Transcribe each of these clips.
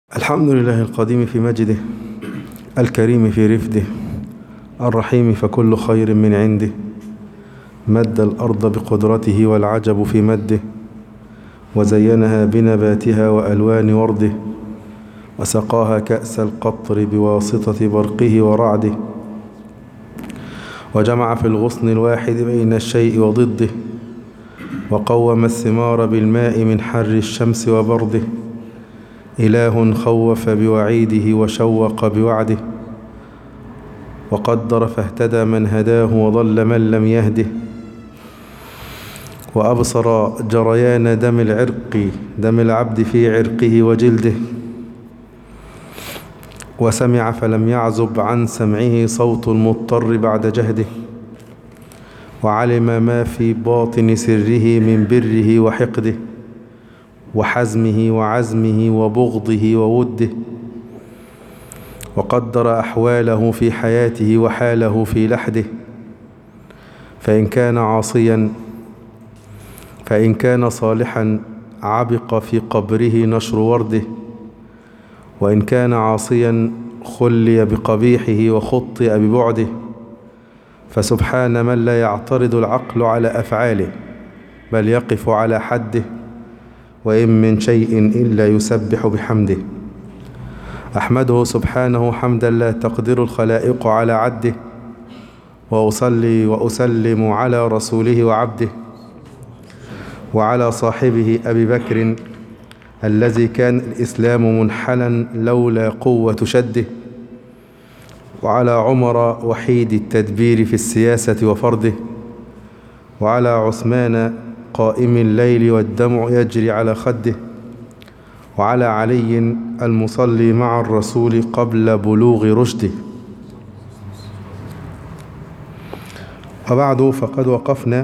الحمد لله القديم في مجده الكريم في رفده الرحيم فكل خير من عنده مد الأرض بقدرته والعجب في مده وزينها بنباتها وألوان ورده وسقاها كأس القطر بواسطة برقه ورعده وجمع في الغصن الواحد بين الشيء وضده وقوم الثمار بالماء من حر الشمس وبرده إله خوف بوعيده وشوق بوعده وقدر فاهتدى من هداه وضل من لم يهده وأبصر جريان دم العرق دم العبد في عرقه وجلده وسمع فلم يعزب عن سمعه صوت المضطر بعد جهده وعلم ما في باطن سره من بره وحقده وحزمه وعزمه وبغضه ووده وقدر أحواله في حياته وحاله في لحده فإن كان عاصيا فإن كان صالحا عبق في قبره نشر ورده وإن كان عاصيا خلي بقبيحه وخطئ ببعده فسبحان من لا يعترض العقل على أفعاله بل يقف على حده وإن من شيء إلا يسبح بحمده أحمده سبحانه حمدا لا تقدر الخلائق على عده وأصلي وأسلم على رسوله وعبده وعلى صاحبه أبي بكر الذي كان الإسلام منحلا لولا قوة شده وعلى عمر وحيد التدبير في السياسة وفرده وعلى عثمان قائم الليل والدمع يجري على خده وعلى علي المصلي مع الرسول قبل بلوغ رشده وبعد فقد وقفنا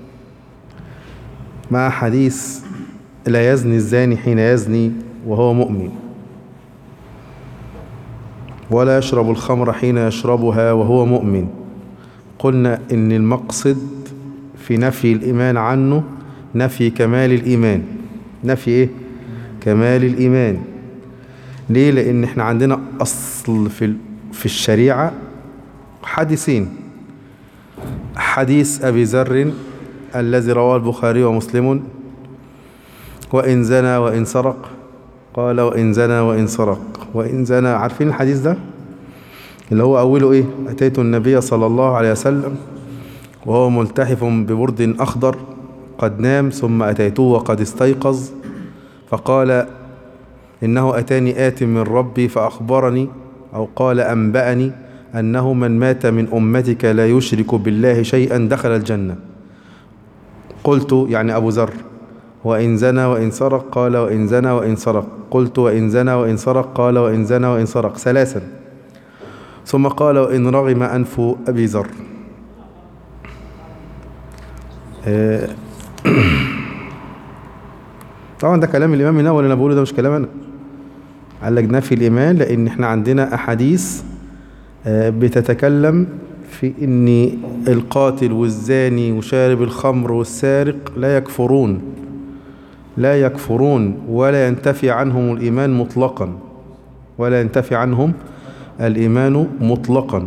مع حديث لا يزني الزاني حين يزني وهو مؤمن ولا يشرب الخمر حين يشربها وهو مؤمن قلنا إن المقصد في نفي الإيمان عنه نفي كمال الإيمان نفي إيه؟ كمال الإيمان ليه؟ لأن إحنا عندنا أصل في في الشريعة حديثين حديث أبي ذر الذي رواه البخاري ومسلم وإن زنى وإن سرق قال وإن زنى وإن سرق وإن زنى عارفين الحديث ده اللي هو أوله إيه أتيت النبي صلى الله عليه وسلم وهو ملتحف ببرد أخضر قد نام ثم أتيته وقد استيقظ فقال إنه أتاني آت من ربي فأخبرني أو قال أنبأني أنه من مات من أمتك لا يشرك بالله شيئا دخل الجنة قلت يعني أبو ذر وإن زنى وإن سرق قال وإن زنى وإن سرق قلت وإن زنى وإن سرق قال وإن زنى وإن سرق ثلاثا ثم قال وإن رغم أنف أبي ذر طبعا ده كلام الإمام النووي اللي أنا بقوله ده مش كلام أنا قال لك نفي الإيمان لأن إحنا عندنا أحاديث بتتكلم في إن القاتل والزاني وشارب الخمر والسارق لا يكفرون لا يكفرون ولا ينتفي عنهم الإيمان مطلقا ولا ينتفي عنهم الإيمان مطلقا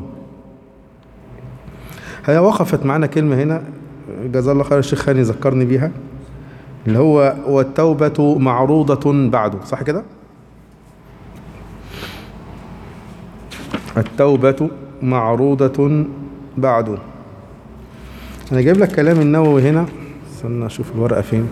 هي وقفت معنا كلمة هنا جزا الله خير الشيخ خاني ذكرني بيها اللي هو والتوبة معروضة بعده صح كده التوبة معروضة بعده أنا جايب لك كلام النووي هنا استنى أشوف الورقة فين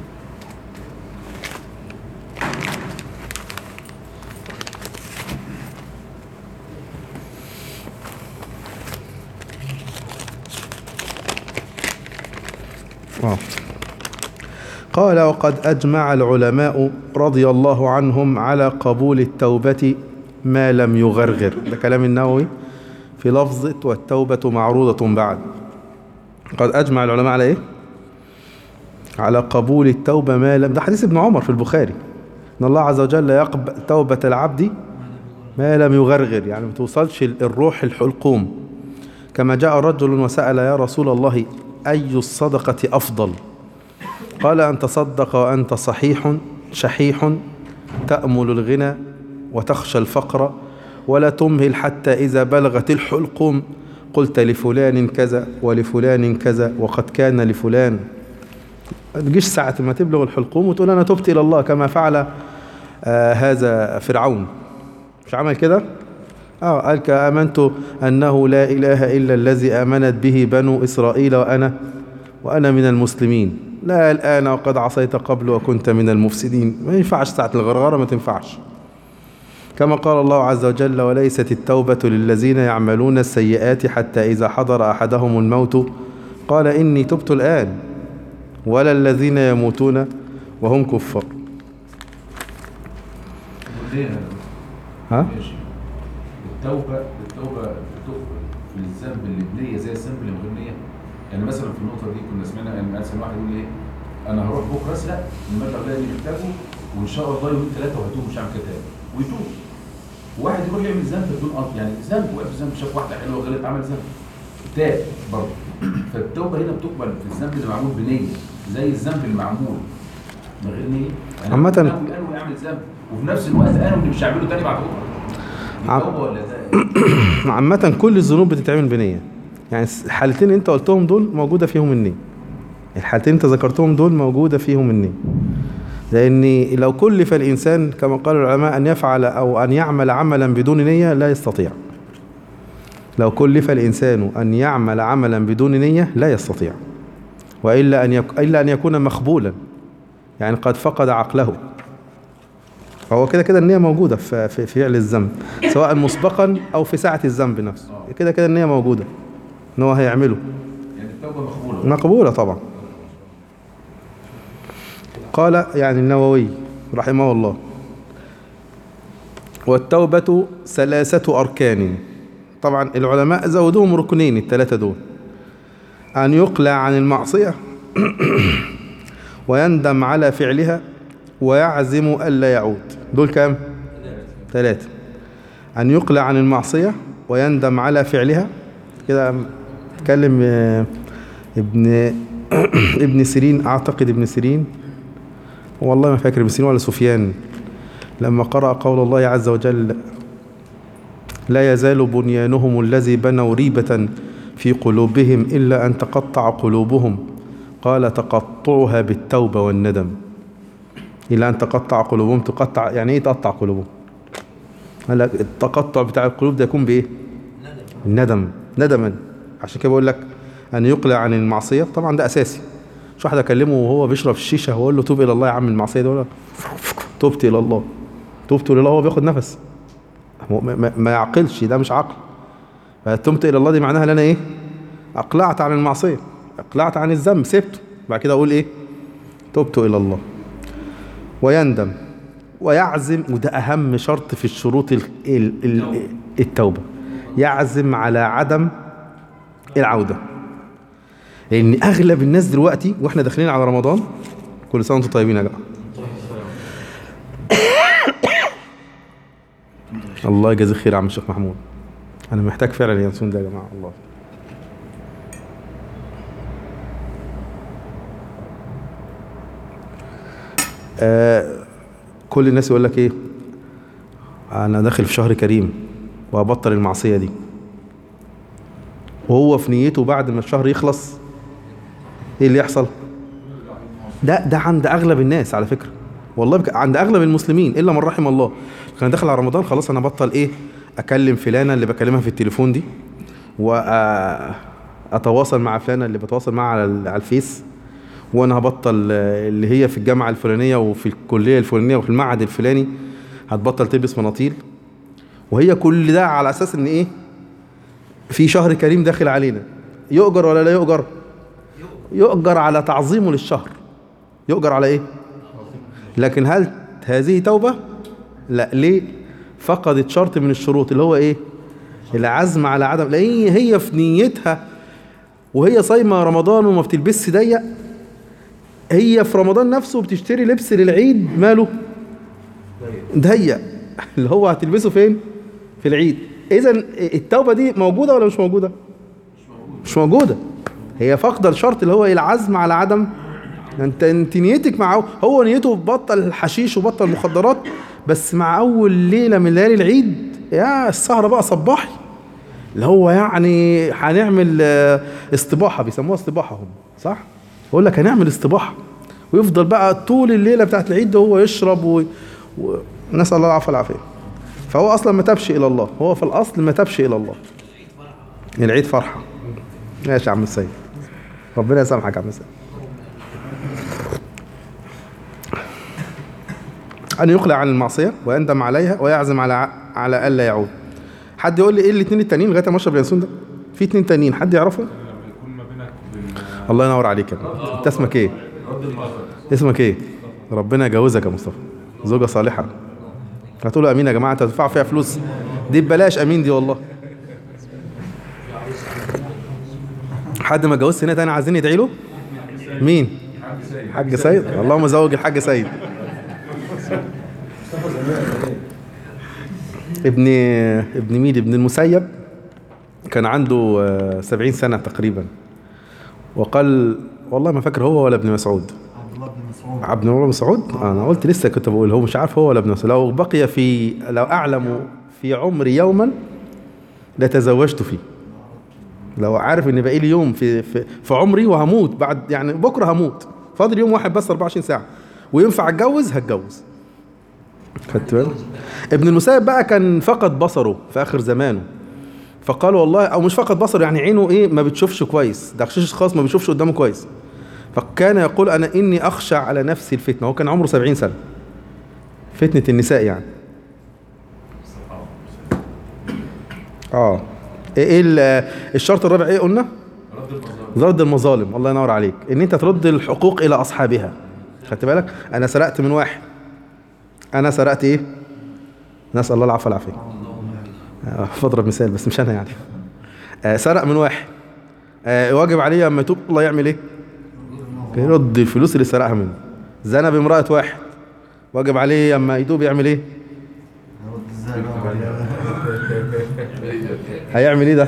آه. قال وقد أجمع العلماء رضي الله عنهم على قبول التوبة ما لم يغرغر ده كلام النووي في لفظة والتوبة معروضة بعد قد أجمع العلماء على إيه؟ على قبول التوبة ما لم ده حديث ابن عمر في البخاري إن الله عز وجل يقبل توبة العبد ما لم يغرغر يعني ما توصلش الروح الحلقوم كما جاء رجل وسأل يا رسول الله أي الصدقة أفضل قال أن تصدق وأنت صحيح شحيح تأمل الغنى وتخشى الفقر ولا تمهل حتى إذا بلغت الحلقوم قلت لفلان كذا ولفلان كذا وقد كان لفلان ما تجيش ساعة ما تبلغ الحلقوم وتقول أنا تبت إلى الله كما فعل آه هذا فرعون مش عمل كده اه قال آمنت أنه لا إله إلا الذي آمنت به بنو إسرائيل وأنا وأنا من المسلمين لا الآن وقد عصيت قبل وكنت من المفسدين ما ينفعش ساعة الغرغرة ما تنفعش كما قال الله عز وجل وليست التوبة للذين يعملون السيئات حتى إذا حضر أحدهم الموت قال إني تبت الآن ولا الذين يموتون وهم كفار ها؟ ماشي التوبة التوبة بتقبل في الذنب اللي بنية زي الذنب اللي من غير نية يعني مثلا في النقطة دي كنا سمعنا ان مثلا واحد يقول ايه انا هروح بكرة اسرق المبلغ ده اللي محتاجه وان شاء الله يومين ثلاثة وهتوب مش هعمل كده تاني ويتوب واحد يروح يعمل ذنب بدون قصد يعني ذنب وقف في ذنب شاف واحدة حلوة غلط عمل ذنب تاب برضه فالتوبة هنا بتقبل في الذنب اللي معمول بنية زي الذنب المعمول من غير نية يعني عامة- أنا قالوا يعمل ذنب وفي نفس الوقت قالوا ان مش هعمله تاني بعد بكرة دي عم- توبة ولا ده عامة كل الذنوب بتتعمل بنية يعني الحالتين اللي انت قلتهم دول موجودة فيهم النية الحالتين انت ذكرتهم دول موجودة فيهم النية لأن لو كلف الإنسان كما قال العلماء أن يفعل أو أن يعمل عملا بدون نية لا يستطيع لو كلف الإنسان أن يعمل عملا بدون نية لا يستطيع وإلا أن يك... إلا أن يكون مخبولا يعني قد فقد عقله فهو كده كده النية موجودة في في في فعل الذنب سواء مسبقا أو في ساعة الذنب نفسه كده كده النية موجودة إن هو هيعمله يعني التوبة مقبولة مقبولة طبعا قال يعني النووي رحمه الله والتوبة ثلاثة أركان طبعا العلماء زودوهم ركنين الثلاثة دول أن يقلع عن المعصية ويندم على فعلها ويعزم ألا يعود دول كام؟ ثلاثة أن يقلع عن المعصية ويندم على فعلها كده اتكلم آه، ابن ابن سيرين أعتقد ابن سيرين والله ما فاكر ابن سيرين ولا سفيان لما قرأ قول الله عز وجل لا يزال بنيانهم الذي بنوا ريبة في قلوبهم إلا أن تقطع قلوبهم قال تقطعها بالتوبة والندم إلى أن تقطع قلوبهم تقطع يعني إيه تقطع قلوبهم قال لك التقطع بتاع القلوب ده يكون بإيه الندم ندما عشان كده بقول لك أن يقلع عن المعصية طبعا ده أساسي مش واحد أكلمه وهو بيشرب الشيشة وأقول له توب إلى الله يا عم المعصية دي ولا تبت إلى الله تبت إلى الله وهو بياخد نفس هو ما, ما, ما يعقلش ده مش عقل فتمت إلى الله دي معناها ان أنا إيه أقلعت عن المعصية أقلعت عن الذنب سبته بعد كده أقول إيه تبت إلى الله ويندم ويعزم وده أهم شرط في الشروط ال ال ال التوبة يعزم على عدم العودة لأن أغلب الناس دلوقتي وإحنا داخلين على رمضان كل سنة وأنتم طيبين يا جماعة الله يجازيك خير يا عم الشيخ محمود أنا محتاج فعلا ينسون ده يا جماعة الله آه كل الناس يقول لك ايه انا داخل في شهر كريم وهبطل المعصيه دي وهو في نيته بعد ما الشهر يخلص ايه اللي يحصل ده ده عند اغلب الناس على فكره والله بك... عند اغلب المسلمين الا من رحم الله كان داخل على رمضان خلاص انا بطل ايه اكلم فلانه اللي بكلمها في التليفون دي واتواصل مع فلانه اللي بتواصل معاها على ال- على الفيس وانا هبطل آه، اللي هي في الجامعه الفلانيه وفي الكليه الفلانيه وفي المعهد الفلاني هتبطل تلبس مناطيل وهي كل ده على اساس ان ايه في شهر كريم داخل علينا يؤجر ولا لا يؤجر يؤجر على تعظيمه للشهر يؤجر على ايه لكن هل هذه توبة لا ليه فقدت شرط من الشروط اللي هو ايه العزم على عدم لان هي في نيتها وهي صايمه رمضان وما بتلبسش ضيق هي في رمضان نفسه بتشتري لبس للعيد ماله ضيق اللي هو هتلبسه فين في العيد اذا التوبه دي موجوده ولا مش موجوده مش موجوده هي فاقده الشرط اللي هو إيه؟ العزم على عدم انت انت نيتك معه هو نيته بطل الحشيش وبطل المخدرات بس مع اول ليله من ليالي العيد يا السهره بقى صباحي اللي هو يعني هنعمل آه، استباحه بيسموها استباحه هم صح يقول لك هنعمل استباحه ويفضل بقى طول الليله بتاعت العيد ده هو يشرب و... و... نسال الله العفو والعافيه فهو اصلا ما تابش الى الله هو في الاصل ما تابش الى الله العيد فرحه ماشي يا عم السيد ربنا يسامحك يا عم السيد أن يقلع عن المعصية ويندم عليها ويعزم على على ألا يعود. حد يقول لي إيه الاتنين التانيين لغاية ما أشرب اليانسون ده؟ في اتنين تانيين حد يعرفهم؟ لما يكون ما بينك وبين الله ينور عليك يا ابني. أنت اسمك إيه؟ رد النظر اسمك إيه؟ ربنا يجوزك يا مصطفى. زوجة صالحة. هتقولوا أمين يا جماعة أنت هتدفعوا فيها فلوس. دي ببلاش أمين دي والله. حد ما اتجوزش هنا تاني عايزين يدعي له؟ مين؟ حاج سيد حاج سيد اللهم زوج الحاج سيد ابن ابن مين ابن المسيب كان عنده آه، سبعين سنة تقريبا وقال والله ما فاكر هو ولا ابن مسعود عبد الله بن مسعود عبد الله بن مسعود انا قلت لسه كنت بقول هو مش عارف هو ولا ابن مسعود لو بقي في لو اعلم في عمري يوما لتزوجت فيه لو عارف ان باقي لي يوم في في, في عمري وهموت بعد يعني بكره هموت فاضل يوم واحد بس 24 ساعه وينفع اتجوز هتجوز خدت بالك ابن المسيب بقى كان فقد بصره في اخر زمانه فقال والله او مش فقد بصره يعني عينه ايه ما بتشوفش كويس ده خشيش خاص ما بيشوفش قدامه كويس فكان يقول انا اني اخشى على نفسي الفتنه هو كان عمره 70 سنه فتنه النساء يعني اه ايه إيه ال- الشرط الرابع ايه قلنا رد المظالم رد المظالم الله ينور عليك ان انت ترد الحقوق الى اصحابها خدت بالك انا سرقت من واحد انا سرقت ايه نسال الله العفو والعافيه آه، بضرب مثال بس مش انا يعني آه، سرق من واحد آه، واجب عليه لما يتوب الله يعمل ايه يرد الفلوس اللي سرقها منه زنى بامرأة واحد واجب عليه لما يتوب يعمل ايه يرد ازاي بقى هيعمل ايه ده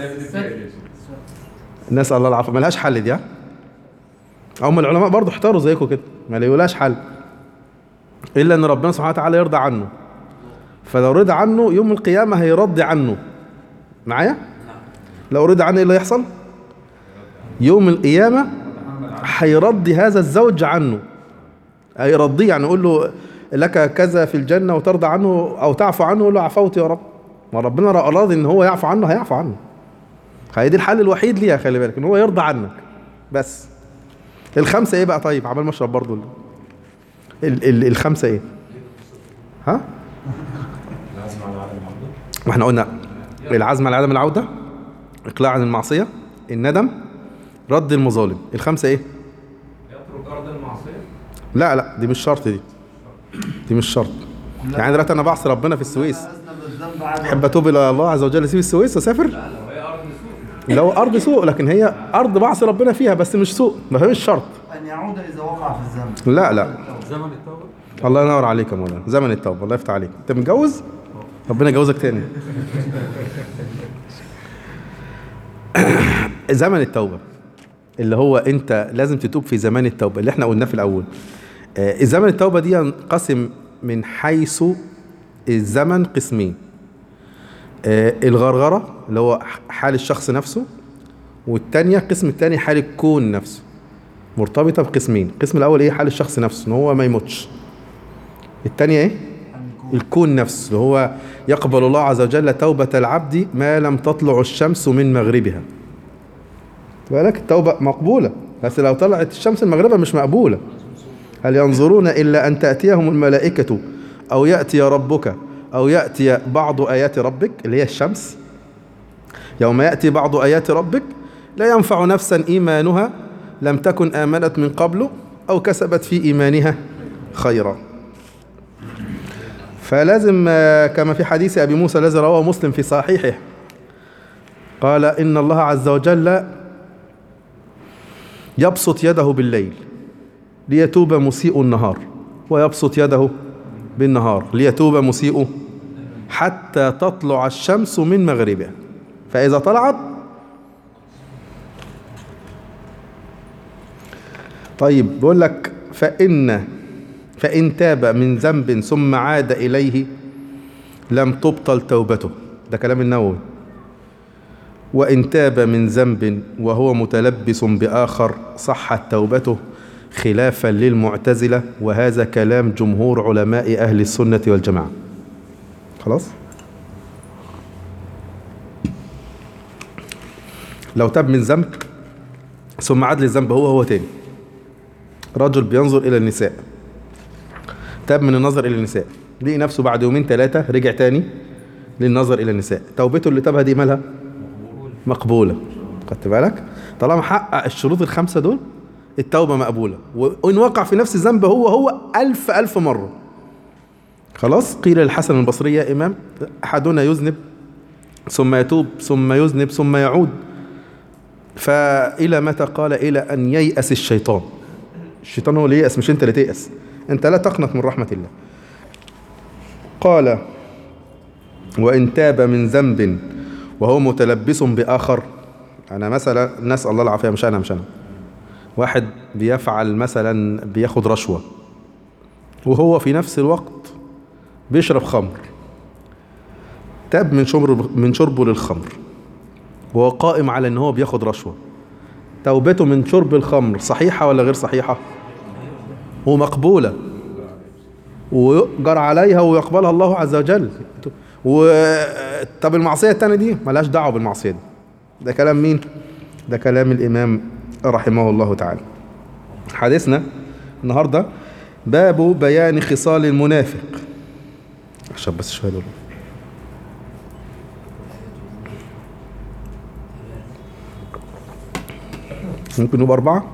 نسأل الله العافية ملهاش حل دي ها هم العلماء برضه احتاروا زيكم كده ما ليقولهاش حل الا ان ربنا سبحانه وتعالى يرضى عنه فلو رضى عنه يوم القيامة هيرضي عنه معايا لو رضى عنه ايه اللي يحصل يوم القيامة هيرضي هذا الزوج عنه هيرضيه يعني يقول له لك كذا في الجنة وترضى عنه او تعفو عنه يقول له عفوت يا رب ما ربنا راضي ان هو يعفو عنه هيعفو عنه هي دي الحل الوحيد ليها خلي بالك ان هو يرضى عنك بس الخمسه ايه بقى طيب عمال ما اشرب برضه ال... ال... ال... الخمسه ايه ها ما احنا قلنا العزم على عدم العوده اقلاع عن المعصيه الندم رد المظالم الخمسه ايه يترك أرض المعصية لا لا دي مش شرط دي دي مش شرط يعني دلوقتي انا بعصي ربنا في السويس أذنب الذنب عاد احب اتوب الى الله عز وجل اسيب السويس واسافر لا لو هي أرض سوء لو ارض سوء لكن هي ارض بعصي ربنا فيها بس مش سوء ما مش شرط أن يعود إذا وقع في الذنب لا لا زمن التوبة الله ينور عليك يا مولانا زمن التوبه الله يفتح عليك انت متجوز ربنا يجوزك تاني زمن التوبه اللي هو انت لازم تتوب في زمان التوبه اللي احنا قلناه في الاول آه، زمن التوبه دي ينقسم من حيث الزمن قسمين آه، الغرغره اللي هو حال الشخص نفسه والتانية القسم التاني حال الكون نفسه مرتبطة بقسمين القسم الأول إيه حال الشخص نفسه إن هو ما يموتش التانية إيه الكون نفسه اللي هو يقبل الله عز وجل توبة العبد ما لم تطلع الشمس من مغربها بالك التوبة مقبولة بس لو طلعت الشمس من مغربها مش مقبولة هل ينظرون إلا أن تأتيهم الملائكة أو يأتي ربك أو يأتي بعض آيات ربك اللي هي الشمس يوم يأتي بعض آيات ربك لا ينفع نفسا إيمانها لم تكن آمنت من قبل أو كسبت في إيمانها خيرا فلازم آه، كما في حديث أبي موسى الذي رواه مسلم في صحيحه قال إن الله عز وجل يبسط يده بالليل ليتوب مسيء النهار ويبسط يده بالنهار ليتوب مسيء حتى تطلع الشمس من مغربها فإذا طلعت طيب بيقول لك فإن فإن تاب من ذنب ثم عاد إليه لم تبطل توبته ده كلام النووي وإن تاب من ذنب وهو متلبس بآخر صحت توبته خلافا للمعتزلة وهذا كلام جمهور علماء أهل السنة والجماعة خلاص لو تاب من ذنب ثم عاد للذنب هو هو تاني رجل بينظر إلى النساء تاب من النظر إلى النساء لقي نفسه بعد يومين ثلاثة رجع تاني للنظر إلى النساء توبته اللي تابها دي مالها مقبولة خدت بالك طالما حقق الشروط الخمسة دول التوبة مقبولة وإن وقع في نفس الذنب هو هو ألف ألف مرة خلاص قيل للحسن البصري يا إمام أحدنا يذنب ثم يتوب ثم يذنب ثم يعود فإلى متى قال إلى أن ييأس الشيطان الشيطان هو اللي ييأس مش أنت اللي تيأس أنت لا تقنط من رحمة الله قال وإن تاب من ذنب وهو متلبس بآخر أنا مثلا نسأل الله العافية مش أنا مش أنا واحد بيفعل مثلا بياخد رشوة وهو في نفس الوقت بيشرب خمر تاب من شرب من شربه للخمر وهو قائم على ان هو بياخد رشوة توبته من شرب الخمر صحيحة ولا غير صحيحة ومقبولة ويؤجر عليها ويقبلها الله عز وجل و طب المعصية التانية دي ملهاش دعوة بالمعصية دي ده كلام مين ده كلام الإمام رحمه الله تعالى حديثنا النهاردة باب بيان خصال المنافق عشان بس شوية دول ممكن نبقى أربعة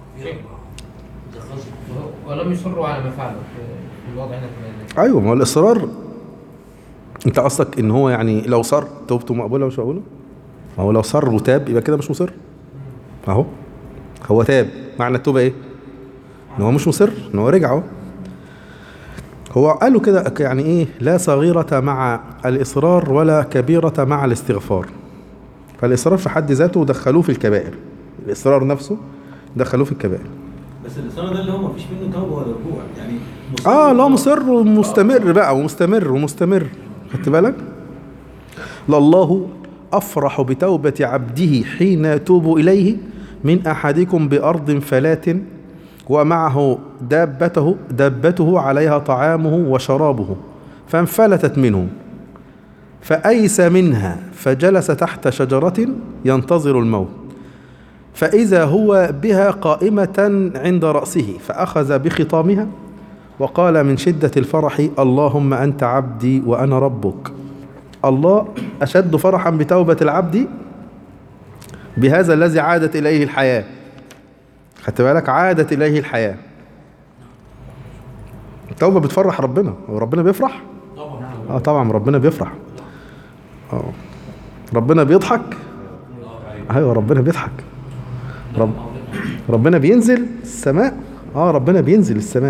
ولم يصروا على ما فعلوا في في الوضع هنا في أيوة ما هو الإصرار أنت قصدك إن هو يعني لو صر توبته مقبولة مش مقبولة ما هو لو صر وتاب يبقى كده مش مصر أهو هو تاب معنى التوبة إيه؟ إن هو مش مصر إن هو رجع أهو هو قالوا كده يعني إيه لا صغيرة مع الإصرار ولا كبيرة مع الاستغفار فالإصرار في حد ذاته دخلوه في الكبائر الإصرار نفسه دخلوه في الكبائر بس الاصرار ده اللي هو مفيش منه توبه ولا رجوع يعني مصر اه لا مصر ومستمر بقى ومستمر ومستمر خدت بالك لله افرح بتوبه عبده حين يتوب اليه من احدكم بارض فلات ومعه دابته دابته عليها طعامه وشرابه فانفلتت منه فأيس منها فجلس تحت شجرة ينتظر الموت فإذا هو بها قائمة عند رأسه فأخذ بخطامها وقال من شدة الفرح اللهم أنت عبدي وأنا ربك الله أشد فرحا بتوبة العبد بهذا الذي عادت إليه الحياة خدت بالك عادت إليه الحياة التوبة بتفرح ربنا وربنا بيفرح اه طبعا ربنا بيفرح اه ربنا بيضحك ايوه ربنا بيضحك رب ربنا بينزل السماء اه ربنا بينزل السماء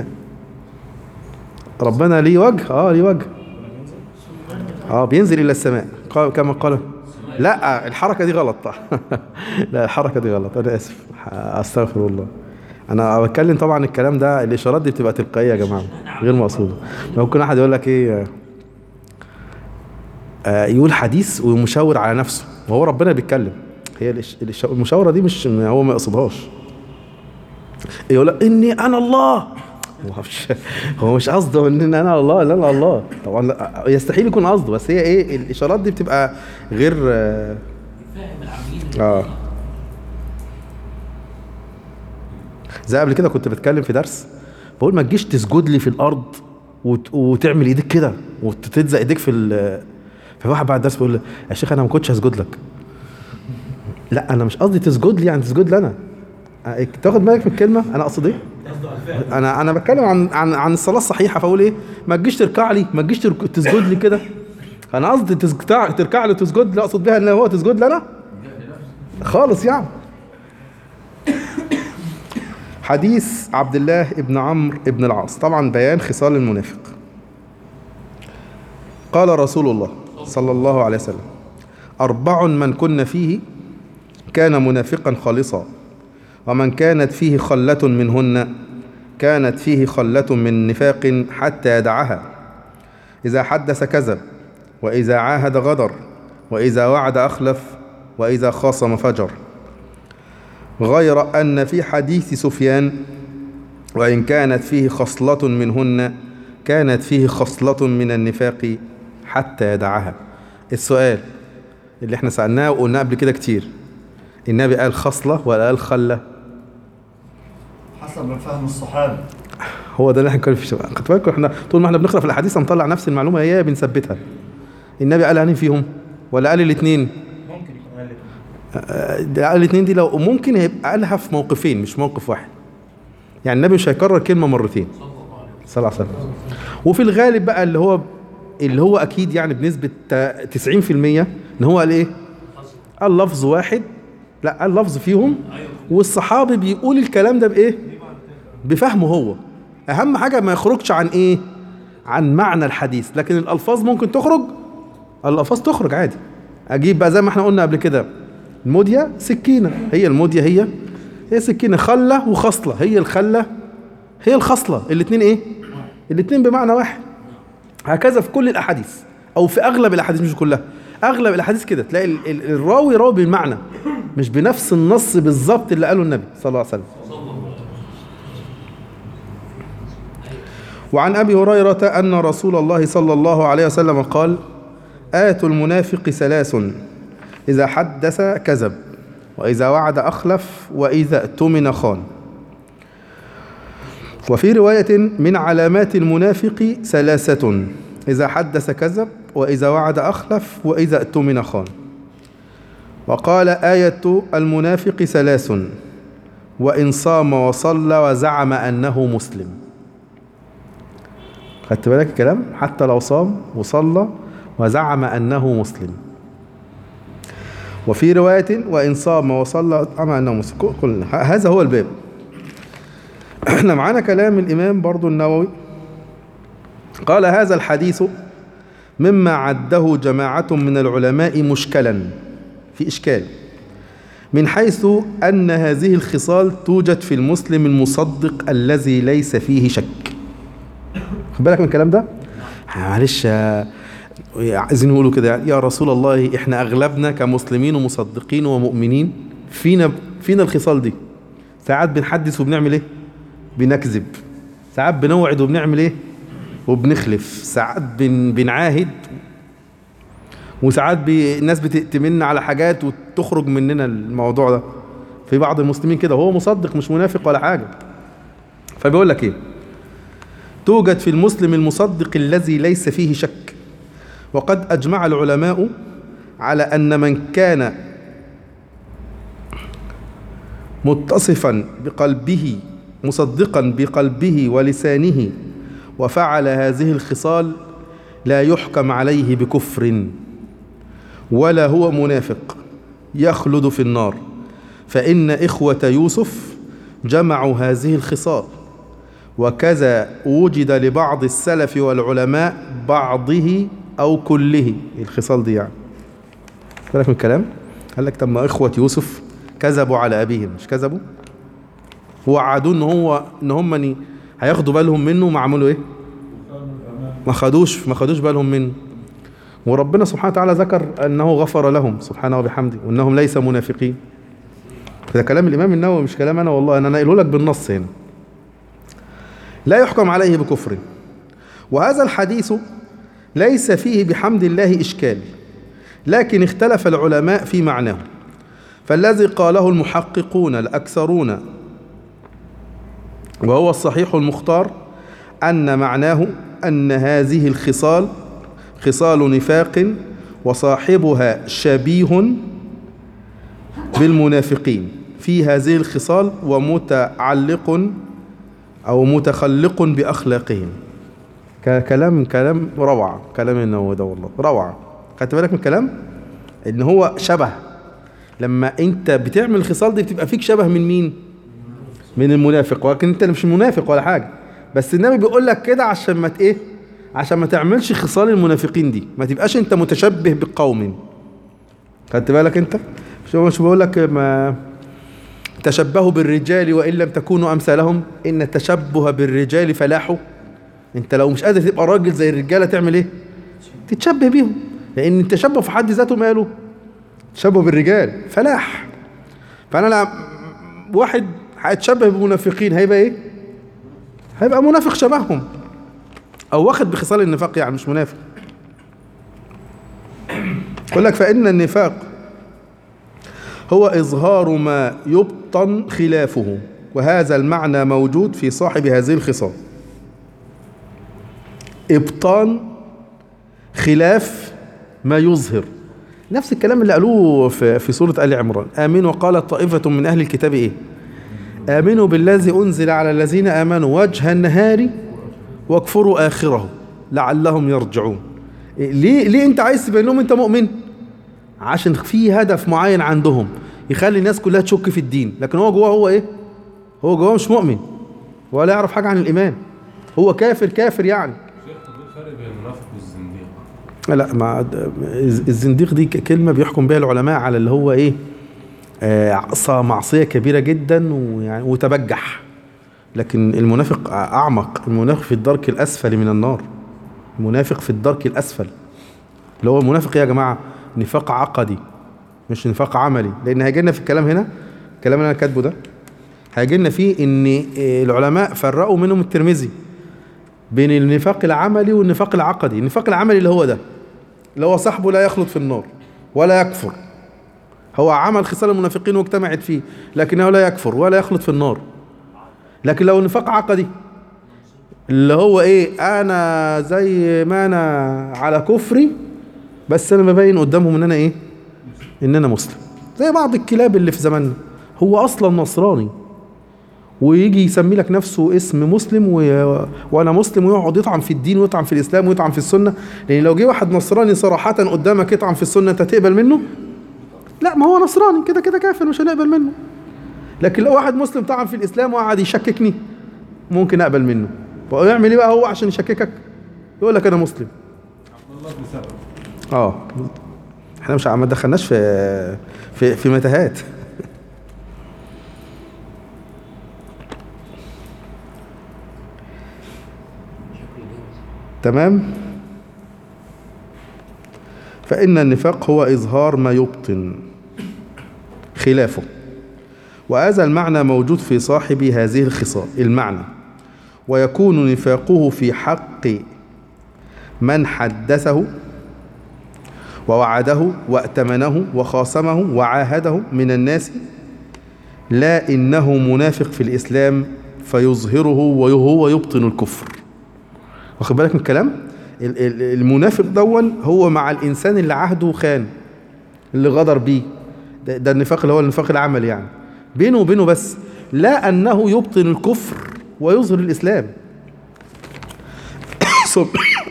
ربنا ليه وجه اه ليه وجه اه بينزل الى السماء قال كما قال لا الحركه دي غلط لا الحركه دي غلط انا اسف استغفر الله انا بتكلم طبعا الكلام ده الاشارات دي بتبقى تلقائيه يا جماعه غير مقصوده ممكن واحد يقول لك ايه آه يقول حديث ومشاور على نفسه وهو ربنا بيتكلم هي الإش- الإش- المشاوره دي مش هو ما يقصدهاش يقول لك اني انا الله هو مش هو مش قصده ان انا الله لا انا الله طبعا لا، يستحيل يكون قصده بس هي ايه الاشارات دي بتبقى غير اه, آه. زي قبل كده كنت بتكلم في درس بقول ما تجيش تسجد لي في الارض وت... وتعمل ايديك كده وتلزق ايديك في ال... فواحد بعد الدرس بيقول لي يا شيخ انا ما كنتش هسجد لك لا انا مش قصدي تسجد لي يعني تسجد لي انا آه، تاخد بالك من الكلمه انا اقصد ايه انا انا بتكلم عن عن عن الصلاه الصحيحه فاقول ايه ما تجيش تركع لي ما تجيش ترك- تسجد لي كده انا قصدي تركع تركع لي وتسجد لي اقصد بيها ان هو تسجد لي انا خالص يعني حديث عبد الله ابن عمرو ابن العاص طبعا بيان خصال المنافق قال رسول الله صلى الله عليه وسلم أربع من كن فيه كان منافقا خالصا ومن كانت فيه خلة منهن كانت فيه خلة من نفاق حتى يدعها إذا حدث كذب وإذا عاهد غدر وإذا وعد أخلف وإذا خاصم فجر غير أن في حديث سفيان وإن كانت فيه خصلة منهن كانت فيه خصلة من النفاق حتى يدعها السؤال اللي احنا سألناه وقلناه قبل كده كتير النبي قال خصلة ولا قال خلة حسب فهم الصحابة هو ده اللي احنا كنا في الشباب خد بالكم احنا طول ما احنا بنقرا في الاحاديث هنطلع نفس المعلومه هي بنثبتها النبي قال انهي فيهم ولا قال الاثنين ممكن يكون قال لك ده قال الاثنين دي لو ممكن هيبقى قالها في موقفين مش موقف واحد يعني النبي مش هيكرر كلمه مرتين صلى الله عليه وسلم وفي الغالب بقى اللي هو اللي هو اكيد يعني بنسبه تا- 90% ان هو قال ايه قال لفظ واحد لا قال لفظ فيهم والصحابي بيقول الكلام ده بايه بفهمه هو اهم حاجه ما يخرجش عن ايه عن معنى الحديث لكن الالفاظ ممكن تخرج الالفاظ تخرج عادي اجيب بقى زي ما احنا قلنا قبل كده الموديا سكينه هي الموديا هي هي سكينه خله وخصله هي الخله هي الخصله الاثنين ايه الاثنين بمعنى واحد هكذا في كل الاحاديث او في اغلب الاحاديث مش كلها اغلب الاحاديث كده تلاقي ال- ال- الراوي راوي بالمعنى مش بنفس النص بالظبط اللي قاله النبي صلى الله عليه وسلم وعن ابي هريره ان رسول الله صلى الله عليه وسلم قال آية المنافق ثلاث إذا حدث كذب وإذا وعد أخلف وإذا اؤتمن خان وفي رواية من علامات المنافق ثلاثة إذا حدث كذب وإذا وعد أخلف وإذا اؤتمن خان وقال آية المنافق ثلاث وإن صام وصلى وزعم أنه مسلم خدت بالك الكلام حتى لو صام وصلى وزعم أنه مسلم وفي رواية وإن صام وصلى زعم أنه مسلم ك- كلنا ه- هذا هو الباب احنا معانا كلام الإمام برضو النووي قال هذا الحديث مما عده جماعة من العلماء مشكلا في إشكال من حيث أن هذه الخصال توجد في المسلم المصدق الذي ليس فيه شك خد بالك من الكلام ده معلش آه، عايزين يقولوا كده يعني يا رسول الله احنا اغلبنا كمسلمين ومصدقين ومؤمنين فينا فينا الخصال دي ساعات بنحدث وبنعمل ايه بنكذب ساعات بنوعد وبنعمل ايه وبنخلف ساعات بن بنعاهد وساعات بي الناس بتأتمنا على حاجات وتخرج مننا الموضوع ده في بعض المسلمين كده وهو مصدق مش منافق ولا حاجة فبيقول لك ايه توجد في المسلم المصدق الذي ليس فيه شك وقد أجمع العلماء على أن من كان متصفا بقلبه مصدقا بقلبه ولسانه وفعل هذه الخصال لا يحكم عليه بكفر ولا هو منافق يخلد في النار فإن إخوة يوسف جمعوا هذه الخصال وكذا وجد لبعض السلف والعلماء بعضه أو كله الخصال دي يعني بالك من الكلام قال لك طب ما إخوة يوسف كذبوا على أبيهم مش كذبوا وعدوه إن هو إن هم ني- هياخدوا بالهم منه وما عملوا إيه ما خدوش ما خدوش بالهم منه وربنا سبحانه وتعالى ذكر أنه غفر لهم سبحانه وبحمده وأنهم ليس منافقين ده كلام الإمام النووي مش كلام أنا والله أنا ناقله لك بالنص هنا لا يحكم عليه بكفر وهذا الحديث ليس فيه بحمد الله إشكال لكن اختلف العلماء في معناه فالذي قاله المحققون الأكثرون وهو الصحيح المختار أن معناه أن هذه الخصال خصال نفاق وصاحبها شبيه بالمنافقين في هذه الخصال ومتعلق أو متخلق بأخلاقهم ك- كلام كلام روعة كلام النووي ده والله روعة خدت بالك من الكلام إن هو شبه لما أنت بتعمل الخصال دي بتبقى فيك شبه من مين من المنافق ولكن أنت مش منافق ولا حاجة بس النبي بيقول لك كده عشان ما ت- إيه عشان ما تعملش خصال المنافقين دي ما تبقاش أنت متشبه بقوم خدت بالك أنت مش مش بقول لك ما تشبهوا بالرجال وإن لم تكونوا أمثالهم إن التشبه بالرجال فلاح أنت لو مش قادر تبقى راجل زي الرجالة تعمل إيه؟ تتشبه بيهم لأن التشبه في حد ذاته ماله؟ تشبه بالرجال فلاح فأنا لا واحد هيتشبه بمنافقين هيبقى إيه؟ هيبقى منافق شبههم أو واخد بخصال النفاق يعني مش منافق يقول لك فإن النفاق هو إظهار ما يبطن خلافه وهذا المعنى موجود في صاحب هذه الخصال إبطان خلاف ما يظهر نفس الكلام اللي قالوه في, في سورة آل عمران آمين وقالت طائفة من أهل الكتاب إيه آمنوا بالذي أنزل على الذين آمنوا وجه النهار واكفروا آخره لعلهم يرجعون إيه، ليه ليه أنت عايز تبين لهم أنت مؤمن عشان في هدف معين عندهم يخلي الناس كلها تشك في الدين لكن هو جواه هو ايه هو جواه مش مؤمن ولا يعرف حاجة عن الإيمان هو كافر كافر يعني شيخ طب ايه الفرق بين المنافق والزنديق؟ لا ما الزنديق دي كلمة بيحكم بها العلماء على اللي هو ايه آه، عصى معصية كبيرة جدا ويعني وتبجح لكن المنافق أعمق المنافق في الدرك الأسفل من النار المنافق في الدرك الأسفل اللي هو المنافق إيه يا جماعة نفاق عقدي مش نفاق عملي لأن هيجي لنا في الكلام هنا الكلام اللي أنا كاتبه ده هيجي لنا فيه إن آه، العلماء فرقوا منهم الترمذي بين النفاق العملي والنفاق العقدي النفاق العملي اللي هو ده اللي هو صاحبه لا يخلط في النار ولا يكفر هو عمل خصال المنافقين واجتمعت فيه لكنه لا يكفر ولا يخلط في النار لكن لو نفاق عقدي اللي هو ايه انا زي ما انا على كفري بس انا ببين قدامهم ان انا ايه ان انا مسلم زي بعض الكلاب اللي في زماننا هو اصلا نصراني ويجي يسمي لك نفسه اسم مسلم و... وانا مسلم ويقعد يطعن في الدين ويطعن في الاسلام ويطعن في السنه لان لو جه واحد نصراني صراحه قدامك يطعن في السنه انت تقبل منه لا ما هو نصراني كده كده كافر مش هنقبل منه لكن لو واحد مسلم طعن في الاسلام وقعد يشككني ممكن اقبل منه ويعمل ايه بقى هو عشان يشككك يقول لك انا مسلم الله بسبب اه احنا مش ما دخلناش في في في متاهات تمام فإن النفاق هو إظهار ما يبطن خلافه وهذا المعنى موجود في صاحب هذه الخصال المعنى ويكون نفاقه في حق من حدثه ووعده وائتمنه وخاصمه وعاهده من الناس لا إنه منافق في الإسلام فيظهره وهو يبطن الكفر واخد بالك من الكلام ال- ال- المنافق دون هو مع الإنسان اللي عهده خان اللي غدر بيه ده, ده النفاق اللي هو النفاق العملي يعني بينه وبينه بس لا أنه يبطن الكفر ويظهر الإسلام سب-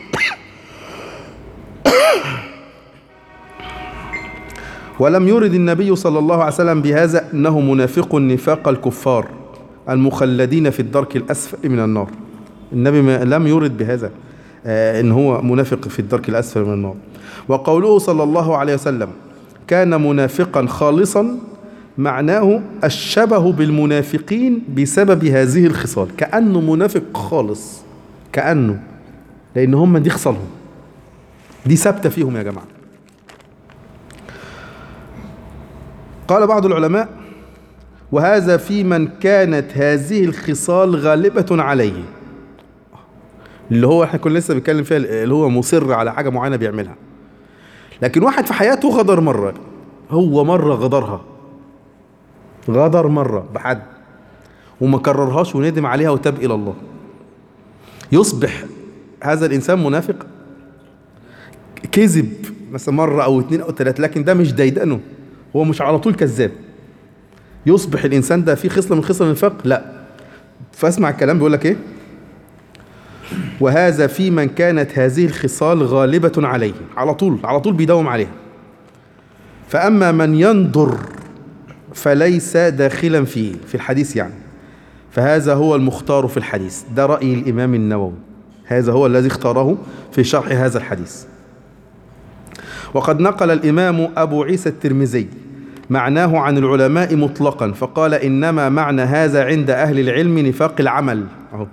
ولم يرد النبي صلى الله عليه وسلم بهذا أنه منافق نفاق الكفار المخلدين في الدرك الأسفل من النار النبي ما لم يرد بهذا آه، ان هو منافق في الدرك الاسفل من النار وقوله صلى الله عليه وسلم كان منافقا خالصا معناه الشبه بالمنافقين بسبب هذه الخصال كانه منافق خالص كانه لان هم دي خصالهم دي ثابته فيهم يا جماعه قال بعض العلماء وهذا في من كانت هذه الخصال غالبه عليه اللي هو احنا كنا لسه بنتكلم فيها اللي هو مصر على حاجه معينه بيعملها لكن واحد في حياته غدر مره هو مره غدرها غدر مره بحد وما كررهاش وندم عليها وتاب الى الله يصبح هذا الانسان منافق كذب مثلا مره او اتنين او تلاته لكن ده مش ديدنه هو مش على طول كذاب يصبح الانسان ده فيه خصله من خصال النفاق لا فاسمع الكلام بيقول لك ايه وهذا في من كانت هذه الخصال غالبة عليه على طول على طول بيداوم عليها فأما من ينظر فليس داخلا فيه في الحديث يعني فهذا هو المختار في الحديث ده رأي الإمام النووي هذا هو الذي اختاره في شرح هذا الحديث وقد نقل الإمام أبو عيسى الترمذي معناه عن العلماء مطلقا فقال إنما معنى هذا عند أهل العلم نفاق العمل أهو.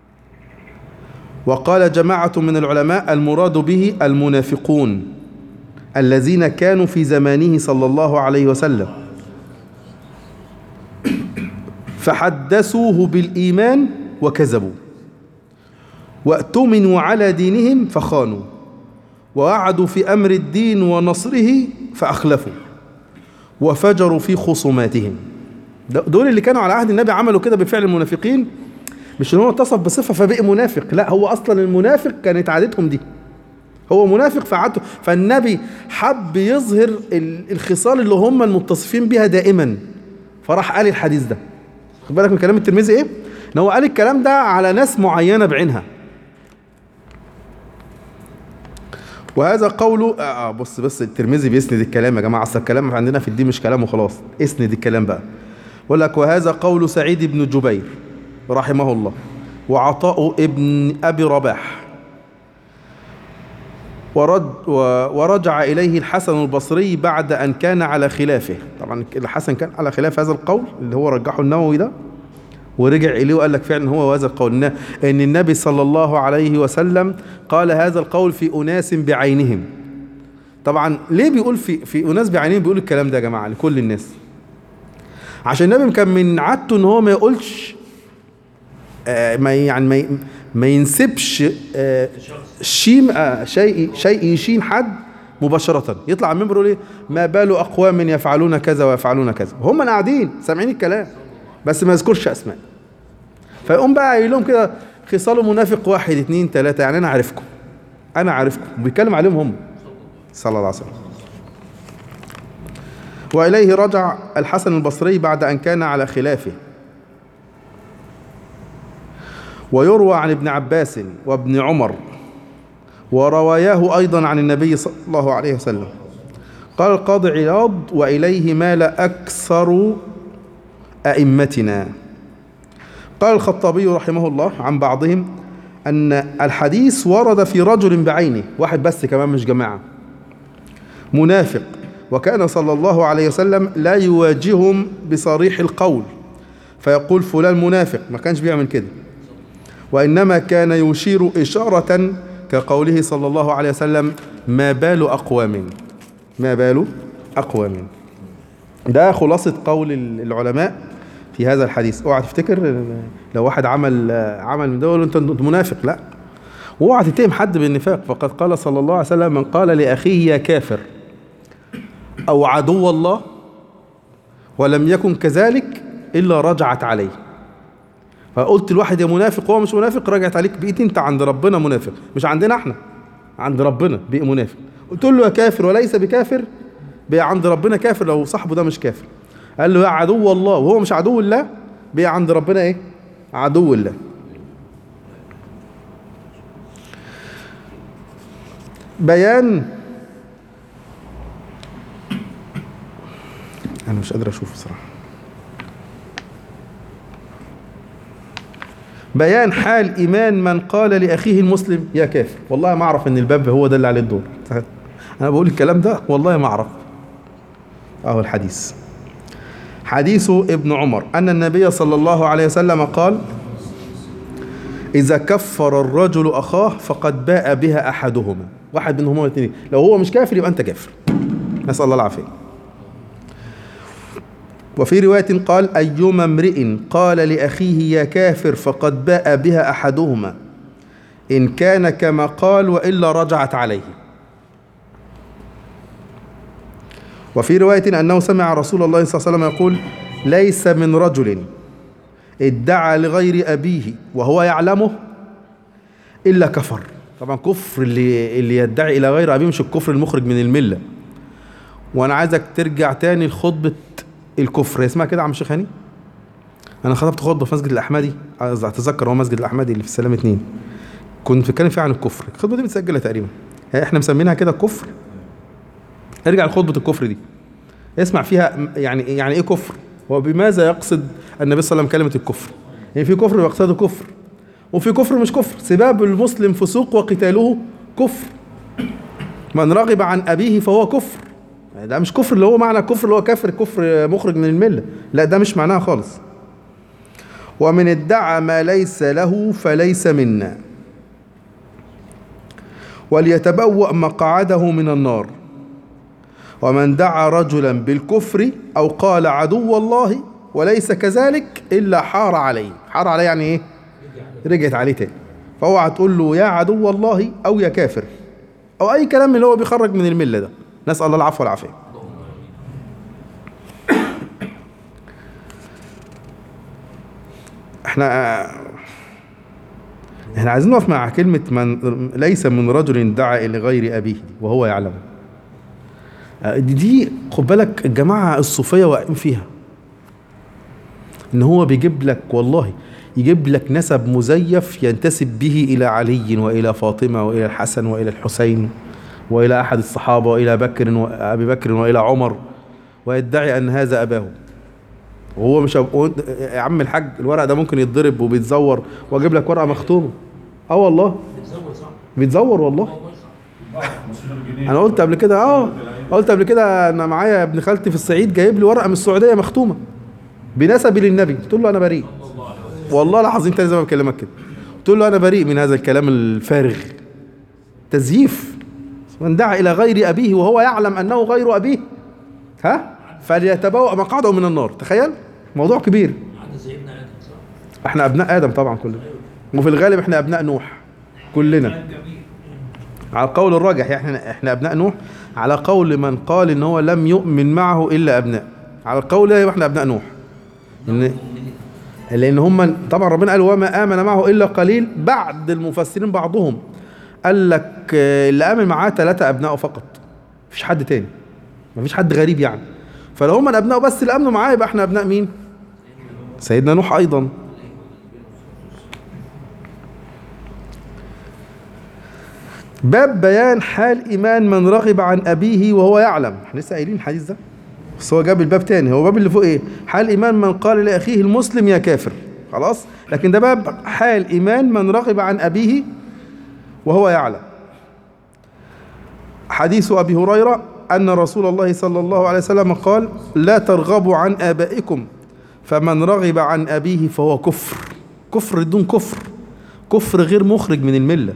وقال جماعة من العلماء المراد به المنافقون الذين كانوا في زمانه صلى الله عليه وسلم فحدثوه بالإيمان وكذبوا وأتمنوا على دينهم فخانوا ووعدوا في أمر الدين ونصره فأخلفوا وفجروا في خصوماتهم د- دول اللي كانوا على عهد النبي عملوا كده بفعل المنافقين مش ان هو اتصف بصفه فبقي منافق لا هو اصلا المنافق كانت عادتهم دي هو منافق فعادته فالنبي حب يظهر ال- الخصال اللي هم المتصفين بها دائما فراح قال الحديث ده خد بالك من كلام الترمذي ايه ان هو قال الكلام ده على ناس معينه بعينها وهذا قوله آه آه، بص بص الترمذي بيسند الكلام يا جماعه اصل الكلام عندنا في الدين مش كلام وخلاص اسند الكلام بقى يقول لك وهذا قول سعيد بن جبير رحمه الله وعطاء ابن ابي رباح ورد و- ورجع اليه الحسن البصري بعد ان كان على خلافه طبعا الحسن كان على خلاف هذا القول اللي هو رجحه النووي ده ورجع إليه وقال لك فعلا هو هذا القول إن إن النبي صلى الله عليه وسلم قال هذا القول في أناس بعينهم طبعا ليه بيقول في في أناس بعينهم بيقول الكلام ده يا جماعة لكل الناس عشان النبي كان من عادته إن هو ما يقولش آه ما يعني ما ي- ما ينسبش آه شيم آه شيء شيء يشين حد مباشرة يطلع على المنبر يقول ايه ما بال أقوام يفعلون كذا ويفعلون كذا هم قاعدين سامعين الكلام بس ما يذكرش أسماء فيقوم بقى قايل لهم كده خصال منافق واحد اتنين تلاتة يعني أنا عارفكم أنا عارفكم بيتكلم عليهم هم صلى الله عليه وسلم وإليه رجع الحسن البصري بعد أن كان على خلافه ويروى عن ابن عباس وابن عمر ورواياه أيضا عن النبي صلى الله عليه وسلم قال القاضي عياض وإليه مال أكثر أئمتنا قال الخطابي رحمه الله عن بعضهم أن الحديث ورد في رجل بعينه واحد بس كمان مش جماعة منافق وكان صلى الله عليه وسلم لا يواجههم بصريح القول فيقول فلان منافق ما كانش بيعمل كده وإنما كان يشير إشارة كقوله صلى الله عليه وسلم ما بال أقوام ما بال أقوام ده خلاصة قول العلماء في هذا الحديث اوعى تفتكر لو واحد عمل عمل من ده يقول له انت أنت منافق لا واوعى تتهم حد بالنفاق فقد قال صلى الله عليه وسلم من قال لاخيه يا كافر او عدو الله ولم يكن كذلك الا رجعت عليه فقلت الواحد يا منافق هو مش منافق رجعت عليك بقيت انت عند ربنا منافق مش عندنا احنا عند ربنا بقي منافق قلت له يا كافر وليس بكافر بقى عند ربنا كافر لو صاحبه ده مش كافر قال له يا عدو الله وهو مش عدو الله بقى عند ربنا ايه عدو الله بيان انا مش قادر اشوف بصراحه بيان حال ايمان من قال لاخيه المسلم يا كافر والله ما اعرف ان الباب هو ده اللي عليه الدور انا بقول الكلام ده والله ما اعرف اهو الحديث حديث ابن عمر ان النبي صلى الله عليه وسلم قال اذا كفر الرجل اخاه فقد باء بها احدهما واحد منهم هو الاثنين لو هو مش كافر يبقى انت كافر نسال الله العافيه وفي رواية قال أيما امرئ قال لأخيه يا كافر فقد باء بها أحدهما إن كان كما قال وإلا رجعت عليه وفي رواية أنه سمع رسول الله صلى الله عليه وسلم يقول ليس من رجل ادعى لغير أبيه وهو يعلمه إلا كفر طبعا كفر اللي, اللي يدعي إلى غير أبيه مش الكفر المخرج من الملة وأنا عايزك ترجع تاني لخطبة الكفر اسمها كده يا عم شيخ هاني انا خطبت خطبه في مسجد الاحمدي عايز اتذكر هو مسجد الاحمدي اللي في السلام اتنين كنت بتكلم فيها عن الكفر الخطبه دي متسجله تقريبا يعني احنا مسمينها كده كفر ارجع لخطبه الكفر دي اسمع فيها يعني يعني ايه كفر وبماذا يقصد النبي صلى الله عليه وسلم كلمه الكفر يعني في كفر يقصده كفر وفي كفر مش كفر سباب المسلم فسوق وقتاله كفر من رغب عن ابيه فهو كفر يعني ده مش كفر اللي هو معنى كفر اللي هو كافر كفر مخرج من المله لا ده مش معناها خالص ومن ادعى ما ليس له فليس منا وليتبوأ مقعده من النار ومن دعا رجلا بالكفر أو قال عدو الله وليس كذلك إلا حار عليه حار عليه يعني إيه رجعت عليه تاني فاوعى تقول له يا عدو الله أو يا كافر أو أي كلام من اللي هو بيخرج من الملة ده نسأل الله العفو والعافية احنا احنا عايزين نقف مع كلمة من ليس من رجل دعا إلى غير أبيه وهو يعلم دي, دي خد بالك الجماعة الصوفية واقعين فيها إن هو بيجيب لك والله يجيب لك نسب مزيف ينتسب به إلى علي وإلى فاطمة وإلى الحسن وإلى الحسين وإلى أحد الصحابة وإلى بكر وأبي بكر وإلى عمر ويدعي أن هذا أباه وهو مش أب... يا عم الحاج الورق ده ممكن يتضرب وبيتزور واجيب لك ورقه مختومه اه والله بيتزور والله انا قلت قبل كده اه قلت قبل كده انا معايا ابن خالتي في الصعيد جايب لي ورقه من السعوديه مختومه بنسبي للنبي قلت له انا بريء والله العظيم تاني زي ما بكلمك كده قلت له انا بريء من هذا الكلام الفارغ تزييف من دعا الى غير ابيه وهو يعلم انه غير ابيه ها فليتبوأ مقعده من النار تخيل موضوع كبير احنا ابناء ادم طبعا كلنا وفي الغالب احنا ابناء نوح كلنا على القول الراجح احنا احنا ابناء نوح على قول من قال ان هو لم يؤمن معه الا ابناء على القول ده يبقى احنا ابناء نوح ان لان هم طبعا ربنا قال وما امن معه الا قليل بعد المفسرين بعضهم قال لك آه، اللي امن معاه ثلاثه ابنائه فقط مفيش حد تاني مفيش حد غريب يعني فلو هم ابنائه بس اللي امنوا معاه يبقى احنا ابناء مين سيدنا نوح ايضا باب بيان حال ايمان من رغب عن ابيه وهو يعلم احنا لسه قايلين الحديث ده بس هو جاب الباب تاني هو باب اللي فوق ايه حال ايمان من قال لاخيه المسلم يا كافر خلاص لكن ده باب حال ايمان من رغب عن ابيه وهو يعلم حديث ابي هريره ان رسول الله صلى الله عليه وسلم قال لا ترغبوا عن ابائكم فمن رغب عن ابيه فهو كفر كفر دون كفر كفر غير مخرج من المله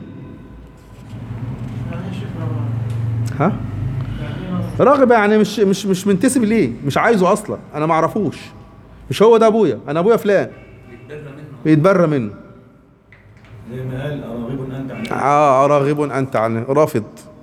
ها راغب يعني مش مش مش منتسب ليه مش عايزه اصلا انا ما اعرفوش مش هو ده ابويا انا ابويا فلان بيتبرى منه زي ما قال أراغب أنت عن اه راغب انت عنه رافض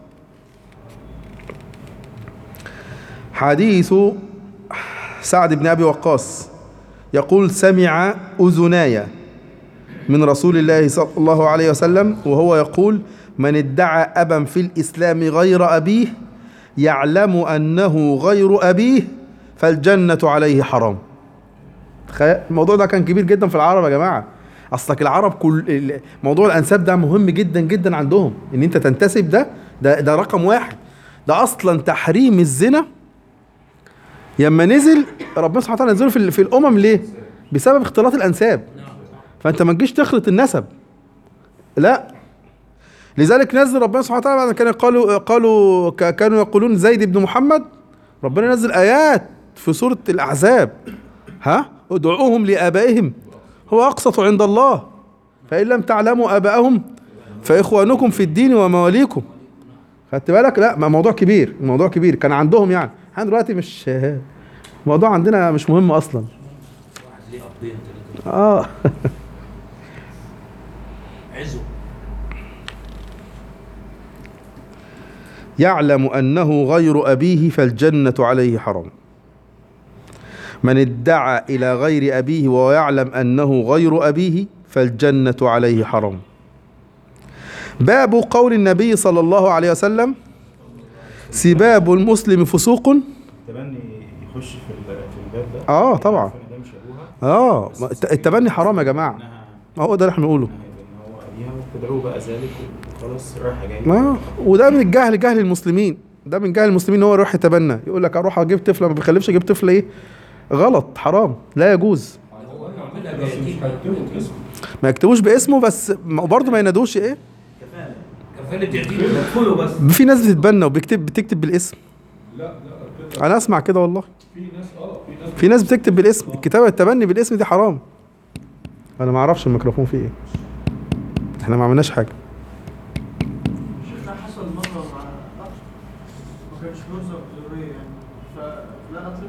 حديث سعد بن ابي وقاص يقول سمع اذناي من رسول الله صلى الله عليه وسلم وهو يقول من ادعى ابا في الاسلام غير ابيه يعلم انه غير ابيه فالجنه عليه حرام تخيل الموضوع ده كان كبير جدا في العرب يا جماعه اصلك العرب كل ال- موضوع الانساب ده مهم جدا جدا عندهم ان انت تنتسب ده ده ده رقم واحد ده اصلا تحريم الزنا لما نزل ربنا سبحانه وتعالى نزله في, ال- في الامم ليه بسبب اختلاط الانساب فانت ما تجيش تخلط النسب لا لذلك نزل ربنا سبحانه وتعالى بعد ما كانوا قالوا قالوا ك- كانوا يقولون زيد بن محمد ربنا نزل ايات في سوره الاحزاب ها ادعوهم لابائهم هو اقسط عند الله فان لم تعلموا ابائهم فاخوانكم في الدين ومواليكم خدت بالك لا ما موضوع كبير الموضوع كبير كان عندهم يعني احنا دلوقتي مش الموضوع عندنا مش مهم اصلا اه يعلم انه غير ابيه فالجنه عليه حرام من ادعى الى غير ابيه وهو يعلم انه غير ابيه فالجنه عليه حرام باب قول النبي صلى الله عليه وسلم سباب المسلم فسوق التبني يخش في ال- في الباب ده اه طبعا ده مش أبوها اه ما الت- التبني حرام يا جماعه إنها ما هو ده اللي احنا بنقوله إنها إن هو أبيها وتدعوه بقى ذلك وخلاص رايحة جاية ما وده من الجهل جهل المسلمين ده من جهل المسلمين ان هو يروح يتبنى يقول لك اروح اجيب طفله ما بيخلفش اجيب طفل ايه غلط حرام لا يجوز ما يكتبوش باسمه بس برضه ما ينادوش ايه كفالة يدخلوا بس في ناس بتتبنى وبيكتب بتكتب بالاسم لا لا انا اسمع كده والله في ناس اه في ناس في ناس بتكتب بالاسم الكتابه التبني بالاسم دي حرام انا ما اعرفش الميكروفون فيه ايه احنا ما عملناش حاجه الشيخ ده حصل مرة مع أخ ما كانش بيرزق ذرية يعني فلقى طفل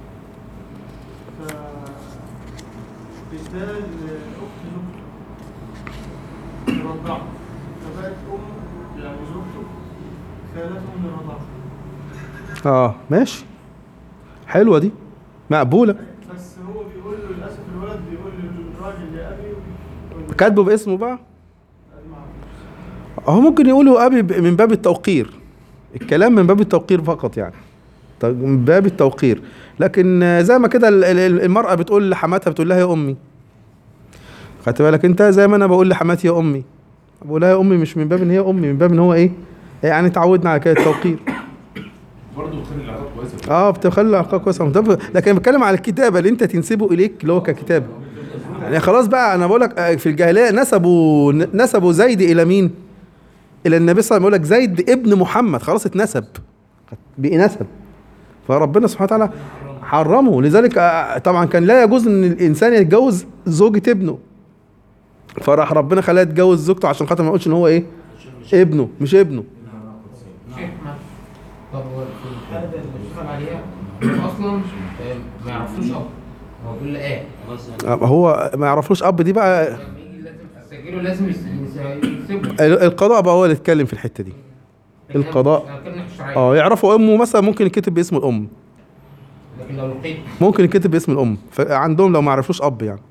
ف بيداه لأخت زوجته يرضعه فبقت أم يعني زوجته خالته من الرضاعة اه ماشي حلوه دي مقبوله بس هو بيقول له للأسف الولد بيقول للراجل يا أبي ويقول كاتبه باسمه بقى له ما أعرفش. هو ممكن يقولوا ابي ب- من باب التوقير الكلام من باب التوقير فقط يعني طيب من باب التوقير لكن آه، زي ما كده ال- ال- المرأة بتقول لحماتها بتقول لها يا أمي خدت بالك أنت زي ما أنا بقول لحماتي يا أمي بقول لها يا أمي مش من باب إن هي أمي من باب إن هو إيه يعني اتعودنا على كده التوقير برضه بتخلي العلاقات كويسه اه بتخلي العلاقة كويسة متفق. لكن أنا بتكلم على الكتابة اللي أنت تنسبه إليك اللي هو ككتابة يعني خلاص بقى أنا بقول لك آه، في الجاهلية نسبوا نسبوا زيد إلى مين؟ إلى النبي صلى الله عليه وسلم يقول لك زيد ابن محمد خلاص اتنسب بقي نسب فربنا سبحانه وتعالى حرمه لذلك آه، طبعا كان لا يجوز ان الانسان يتجوز زوجة ابنه فراح ربنا خلاه يتجوز زوجته عشان خاطر ما يقولش ان هو ايه ابنه مش ابنه شيخ ما طب هو في الحالة اللي بيشتغل عليها هو أصلا آه، ما يعرفوش أب هو بيقول له إيه آه، هو ما يعرفلوش اب دي بقى لما يجي لازم تسجله لازم يس- يس- يسيبه ال- القضاء بقى هو اللي يتكلم في الحته دي القضاء. لكن ناحية شرعية. اه يعرفوا امه مثلا ممكن يكتب باسم الام لكن لو لقيت ممكن يكتب باسم الام فعندهم لو ما عرفوش اب يعني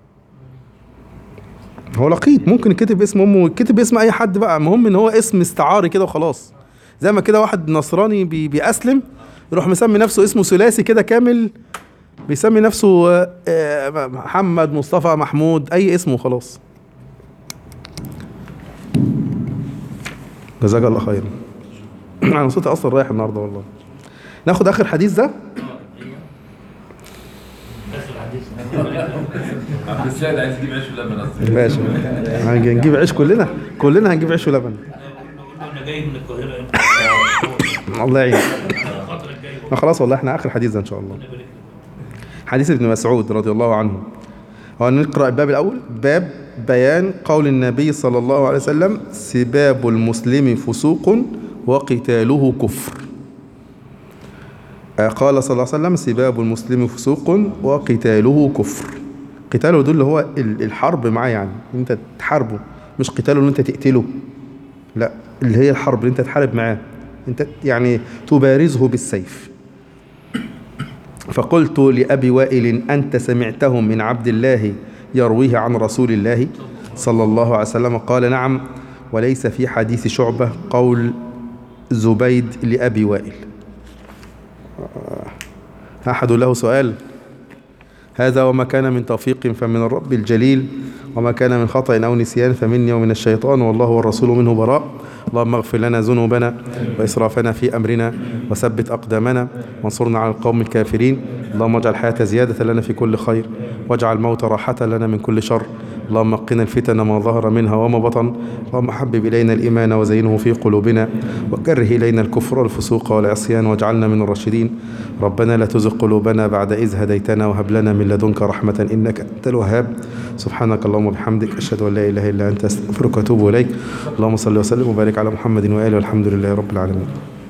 هو لقيط ممكن يكتب باسم امه ويكتب باسم اي حد بقى المهم ان هو اسم استعاري كده وخلاص زي ما كده واحد نصراني بي بيأسلم يروح مسمي نفسه اسمه ثلاثي كده كامل بيسمي نفسه آه، آه، محمد مصطفى محمود اي اسم وخلاص جزاك الله خيرا انا صوتي اصلا رايح النهارده والله ناخد اخر حديث ده عبد السيد عايز يجيب عيش ولبن اصلا ماشي هنج- هنجيب عيش كلنا كلنا هنجيب عيش ولبن انا جاي من القاهره الله يعين الفتره الجايه ما خلاص والله احنا اخر حديث ده ان شاء الله حديث ابن مسعود رضي الله عنه هو نقرا الباب الاول باب بيان قول النبي صلى الله عليه وسلم سباب المسلم فسوق وقتاله كفر آه، قال صلى الله عليه وسلم سباب المسلم فسوق وقتاله كفر قتاله دول اللي هو ال- الحرب معاه يعني انت تحاربه مش قتاله ان انت تقتله لا اللي هي الحرب اللي انت تحارب معاه انت يعني تبارزه بالسيف فقلت لأبي وائل أنت سمعته من عبد الله يرويه عن رسول الله صلى الله عليه وسلم قال نعم وليس في حديث شعبة قول زبيد لأبي وائل آه، أحد له سؤال هذا وما كان من توفيق فمن الرب الجليل وما كان من خطأ أو نسيان فمني ومن الشيطان والله والرسول منه براء اللهم اغفر لنا ذنوبنا وإسرافنا في أمرنا وثبت أقدامنا وانصرنا على القوم الكافرين اللهم اجعل الحياة زيادة لنا في كل خير واجعل الموت راحة لنا من كل شر اللهم قنا الفتن ما ظهر منها وما بطن اللهم حبب إلينا الإيمان وزينه في قلوبنا وكره إلينا الكفر والفسوق والعصيان واجعلنا من الراشدين ربنا لا تزغ قلوبنا بعد إذ هديتنا وهب لنا من لدنك رحمة إنك أنت الوهاب سبحانك اللهم وبحمدك أشهد أن لا إله إلا أنت أستغفرك وأتوب إليك اللهم صل وسلم وبارك على محمد وآله والحمد لله رب العالمين